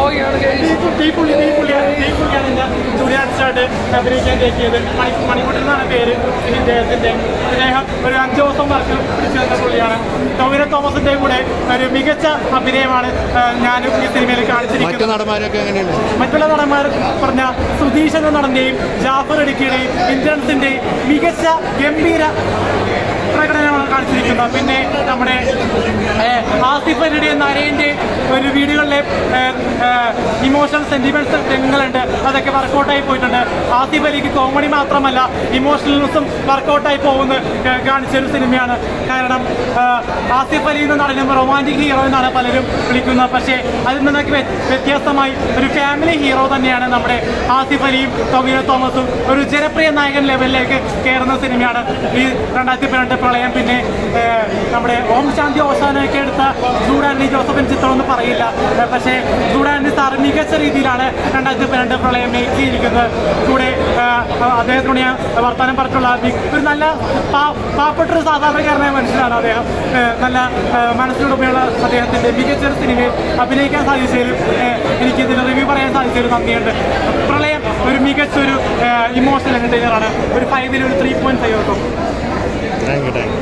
പോവുകയാണ് guys. ഈ പുള്ളി ഈ പുള്ളിയാണ് ഈ പുള്ളിയാണ് എന്നെ ജൂനിയർ ആർട്ടിസ്റ്റായിട്ട് അഭിനയിക്കാൻ കയറ്റിയത് മണി മണിക്കൂട്ടൻ എന്നാണ് പേര് ഈ ഇദ്ദേഹത്തിന്റെ അദ്ദേഹം ഒരു അഞ്ച് ദിവസം വർക്ക് പിടിച്ചു തന്ന പുള്ളിയാണ് ടോവിനോ തോമസിന്റെ കൂടെ ഒരു മികച്ച അഭിനയമാണ് ആ, ഞാനും ഈ സിനിമയിൽ മറ്റു കാണിച്ചിരിക്കുന്നത് നടന്മാരൊക്കെ എങ്ങനെയുണ്ട് മറ്റുള്ള നടന്മാർ പറഞ്ഞ സുധീഷ് എന്ന നടന്റെയും ജാഫർ ഇടുക്കിയുടെയും ഇന്ദ്രൻസിന്റെയും മികച്ച ഗംഭീര പ്രകടനമാണ് കാണിച്ചിരിക്കുന്നത് പിന്നെ നമ്മുടെ ഏഹ്, ആസിഫ് അലിയുടെയും നരേന്റെ ഒരു വീടുകളിലെ ഇമോഷണൽ സെന്റിമെന്റ്സ് രംഗങ്ങളുണ്ട് അതൊക്കെ വർക്കൗട്ടായി പോയിട്ടുണ്ട് ആസിഫ് അലിക്ക് കോമഡി മാത്രമല്ല ഇമോഷണൽസും വർക്കൗട്ടായി പോകുന്ന ഏഹ്, കാണിച്ച ഒരു സിനിമയാണ് കാരണം ഏഹ്, ആസിഫ് അലി എന്ന നടനും റൊമാൻറ്റിക് ഹീറോ എന്നാണ് പലരും വിളിക്കുന്നത് പക്ഷേ അതിൽ നിന്നൊക്കെ വ്യ- വ്യത്യസ്തമായി ഒരു ഫാമിലി ഹീറോ തന്നെയാണ് നമ്മുടെ ആസിഫ് അലിയും ടൊവിനോ തോമസും ഒരു ജനപ്രിയ നായകൻ ലെവലിലേക്ക് കയറുന്ന സിനിമയാണ് ഈ രണ്ടായിരത്തി പതിനെട്ട് പ്രളയം പിന്നെ ഏഹ്, നമ്മുടെ ഓം ശാന്തി ഓശാനൊക്കെ എടുത്ത ജൂഡാനി ജോസഫിൻ ചിത്രം ഒന്നും പറയില്ല ഏഹ്, പക്ഷേ ജൂഡാനി സാർ മികച്ച രീതിയിലാണ് രണ്ടായിരത്തി പതിനെട്ട് പ്രളയം ചെയ്തിരിക്കുന്നത് കൂടെ ഏഹ്, അദ്ദേഹത്തിനോട് ഞാൻ വർത്തമാനം പറഞ്ഞിട്ടുള്ള മി- ഒരു നല്ല പാ- പാവപ്പെട്ട ഒരു സാധാരണക്കാരനായ മനുഷ്യനാണ് അദ്ദേഹം ഏഹ്, നല്ല ഏഹ്, മനസ്സിലുടമയുള്ള അദ്ദേഹത്തിന്റെ മികച്ച ഒരു സിനിമയിൽ അഭിനയിക്കാൻ സാധിച്ചതിലും ഏഹ്, എനിക്ക് ഇതിന് റിവ്യൂ പറയാൻ സാധിച്ചതിലും നന്ദിയുണ്ട് പ്രളയം ഒരു മികച്ച ഒരു ഇമോഷണൽ എന്റർടൈനറാണ് ഒരു ഫൈവിൽ ഒരു ത്രീ പോയിന്റ് ഫൈവ് വെക്കും താങ്ക് യു താങ്ക് യു